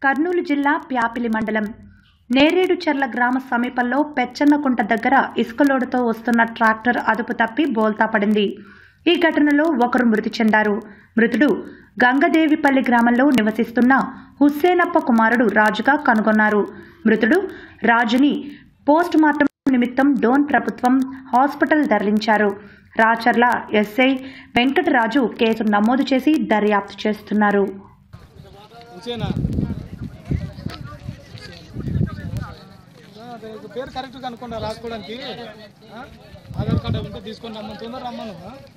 కర్నూలు జిల్లా ప్యాపిలి మండలం నేరేడుచెర్ల గ్రామ సమీపంలో పెచ్చన్నకుంట దగ్గర ఇసుకలోడుతో వస్తున్న ట్రాక్టర్ అదుపు తప్పి బోల్తా పడింది ఈ ఘటనలో ఒకరు మృతి చెందారు మృతుడు గంగదేవిపల్లి గ్రామంలో నివసిస్తున్న హుస్సేనప్ప కుమారుడు రాజుగా కనుగొన్నారు మృతుడు రాజుని పోస్ట్ మార్టం నిమిత్తం డోన్ ప్రభుత్వం హాస్పిటల్ తరలించారు రాచర్ల ఎస్ఐ వెంకటరాజు కేసు నమోదు చేసి దర్యాప్తు చేస్తున్నారు హుసేనా ఆ, దానికి పేరు కరెక్ట్ కనుక్కుండా రాసుకోవడానికి ఆ? ఆధార్ కార్డు ఉంటే తీసుకొని రమ్మని తొందర రమ్మను ఆ?